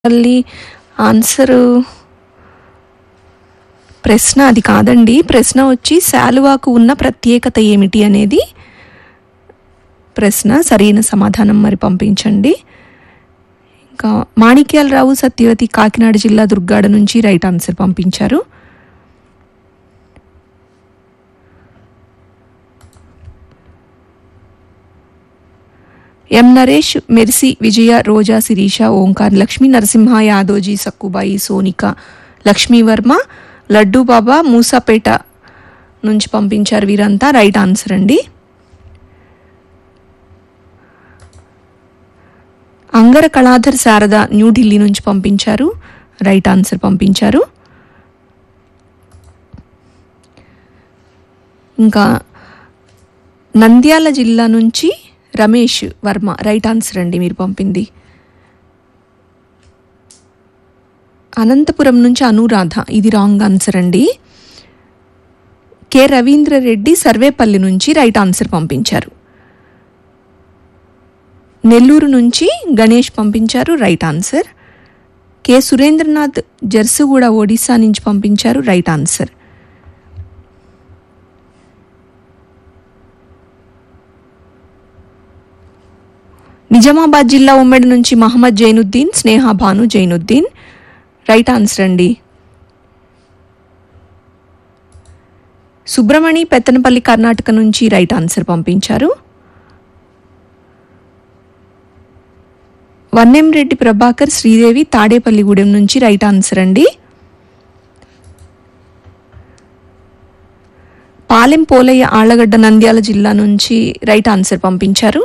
మళ్ళీ ఆన్సరు ప్రశ్న అది కాదండి ప్రశ్న వచ్చి శాలువాకు ఉన్న ప్రత్యేకత ఏమిటి అనేది ప్రశ్న సరైన సమాధానం మరి పంపించండి ఇంకా మాణిక్యాలరావు సత్యవతి కాకినాడ జిల్లా దుర్గాడ నుంచి రైట్ ఆన్సర్ పంపించారు ఎం నరేష్ మెర్సి విజయ రోజా శిరీష ఓంకార్ లక్ష్మీ నరసింహ యాదోజీ సక్కుబాయి సోనిక లక్ష్మీవర్మ లడ్డూ బాబా మూసాపేట నుంచి పంపించారు వీరంతా రైట్ ఆన్సర్ అండి అంగర కళాధర్ శారద న్యూఢిల్లీ నుంచి పంపించారు రైట్ ఆన్సర్ పంపించారు ఇంకా నంద్యాల జిల్లా నుంచి రమేష్ వర్మ రైట్ ఆన్సర్ అండి మీరు పంపింది అనంతపురం నుంచి అనురాధ ఇది రాంగ్ ఆన్సర్ అండి కె రవీంద్ర రెడ్డి సర్వేపల్లి నుంచి రైట్ ఆన్సర్ పంపించారు నెల్లూరు నుంచి గణేష్ పంపించారు right answer K Surendranath Jharsuguda Odisha నుంచి పంపించారు రైట్ ఆన్సర్ నిజామాబాద్ జిల్లా ఉమ్మడి నుంచి మహమ్మద్ జైనుద్దీన్ స్నేహ భాను జైనుద్దీన్ రైట్ ఆన్సర్ అండి సుబ్రమణి పెత్తనపల్లి కర్ణాటక నుంచి రైట్ ఆన్సర్ పంపించారు వన్నెం రెడ్డి ప్రభాకర్ శ్రీదేవి తాడేపల్లిగూడెం నుంచి రైట్ ఆన్సర్ అండి పాలెం పోలయ్య ఆళ్లగడ్డ నంద్యాల జిల్లా నుంచి రైట్ ఆన్సర్ పంపించారు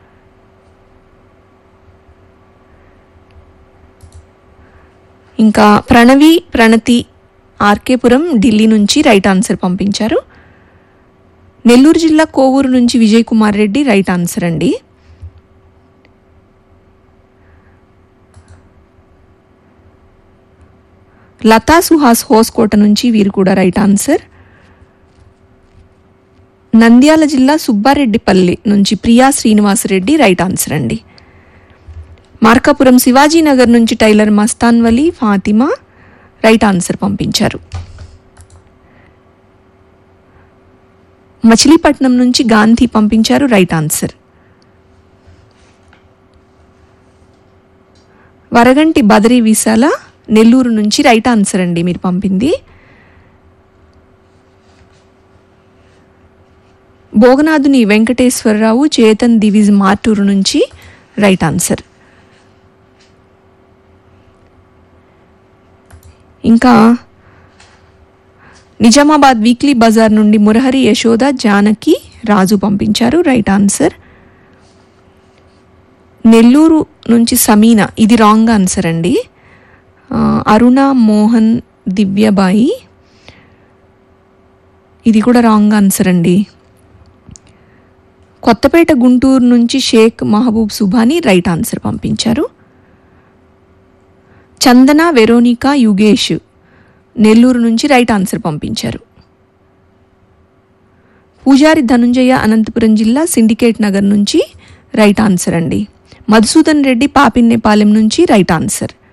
ఇంకా ప్రణవి ప్రణతి ఆర్కేపురం ఢిల్లీ నుంచి రైట్ ఆన్సర్ పంపించారు నెల్లూరు జిల్లా కోవూరు నుంచి విజయ్ కుమార్ రెడ్డి రైట్ ఆన్సర్ అండి లతా సుహాస్ హోస్కోట నుంచి వీరు కూడా రైట్ ఆన్సర్ నంద్యాల జిల్లా సుబ్బారెడ్డిపల్లి నుంచి ప్రియా శ్రీనివాసరెడ్డి రైట్ ఆన్సర్ అండి మార్కాపురం శివాజీనగర్ నుంచి tailor Mastan Vali Fatima right answer పంపించారు మచిలీపట్నం నుంచి గాంధీ పంపించారు రైట్ ఆన్సర్ వరగంటి బదరి విశాల నెల్లూరు నుంచి రైట్ ఆన్సర్ అండి మీరు పంపింది భోగనాథుని వెంకటేశ్వరరావు చేతన్ దివిజ్ మార్టూరు నుంచి రైట్ ఆన్సర్ ఇంకా నిజామాబాద్ వీక్లీ బజార్ నుండి మురహరి యశోద జానకి రాజు పంపించారు రైట్ ఆన్సర్ నెల్లూరు నుంచి సమీన ఇది రాంగ్ ఆన్సర్ అండి ఆ, అరుణ మోహన్ దివ్యబాయి ఇది కూడా రాంగ్ ఆన్సర్ అండి కొత్తపేట గుంటూరు నుంచి షేక్ మహబూబ్ సుభాని రైట్ ఆన్సర్ పంపించారు చందన వెరోనికా యుగేష్ నెల్లూరు నుంచి రైట్ ఆన్సర్ పంపించారు పూజారి ధనుంజయ అనంతపురం జిల్లా సిండికేట్ నగర్ నుంచి రైట్ ఆన్సర్ అండి మధుసూదన్ రెడ్డి పాపిన్నేపాలెం నుంచి రైట్ ఆన్సర్